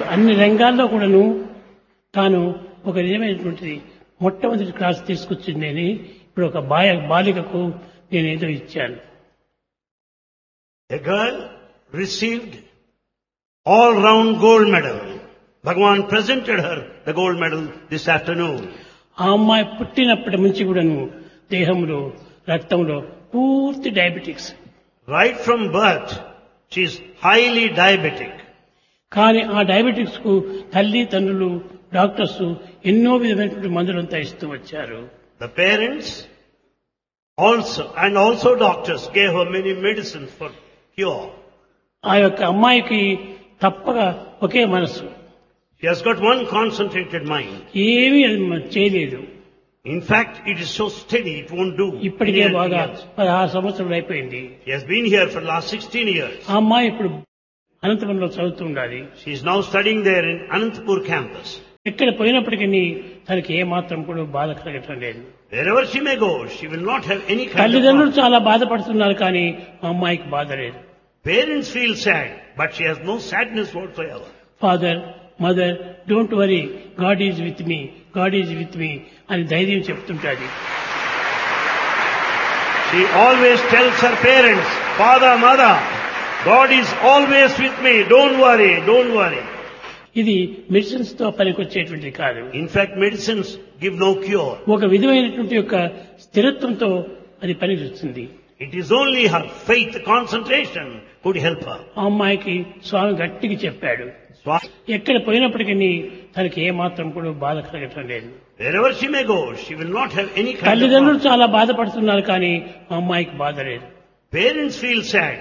అన్ని రంగాల్లో కూడాను తాను ఒక నిజమైనటువంటిది మొట్టమొదటి క్లాస్ తీసుకొచ్చింది నేను ఇప్పుడు ఒక బాయ బాలికకు నేనేదో ఇచ్చాను A girl received all-round gold medal. Bhagavan presented her the gold medal this afternoon. ఆ అమ్మాయి పుట్టినప్పటి నుంచి కూడాను దేహంలో రక్తంలో పూర్తి diabetics Right from birth, she is highly diabetic. కానీ ఆ డయాబెటిక్స్ కు తల్లి తండ్రులు డాక్టర్స్ ఎన్నో విధమైనటువంటి మందులంతా ఇస్తూ వచ్చారు The parents also, and also doctors gave her many medicines for cure. ఆ యొక్క అమ్మాయికి తప్పక ఒకే మనసు She has got one concentrated mind. ఏమీ అది మ- చేయలేదు In fact, it is so steady, it won't do. ఇప్పటికే anything బాగా else. పదహారు సంవత్సరాలు అయిపోయింది She has been here for the last 16 years. ఆ అమ్మాయి ఇప్పుడు అనంతపురంలో చదువుతూ ఉండాలి She is now studying there in Anantapur campus. ఎక్కడ పోయినప్పటికీ తనకి ఏ మాత్రం కూడా బాధ కలగటం లేదు Wherever she may go, she will not have any kind of తల్లిదండ్రులు problem. చాలా బాధపడుతున్నారు కానీ ఆ అమ్మాయికి బాధ లేదు Parents feel sad, but she has no sadness whatsoever. Father mother don't worry God is with me God is with me అని ధైర్యం చెప్తుంటాది She always tells her parents, Father, Mother, God is always with me. Don't worry, don't worry. ఇది medicines తో పనికొచ్చేటువంటిది కాదు In fact, medicines give no cure. ఒక విధమైనటువంటి యొక్క స్థిరత్వంతో అది పనిచేస్తుంది It is only her faith, concentration could help her. ఆ అమ్మాయికి స్వామి గట్టిగా చెప్పాడు Swa- ఎక్కడ పోయినప్పటికీ తనకి ఏ మాత్రం కూడా బాధ కలగటం లేదు Wherever she may go, she will not have any kind of తల్లిదండ్రులు problem. చాలా బాధపడుతున్నారు కానీ ఆ అమ్మాయికి బాధ లేదు Parents feel sad,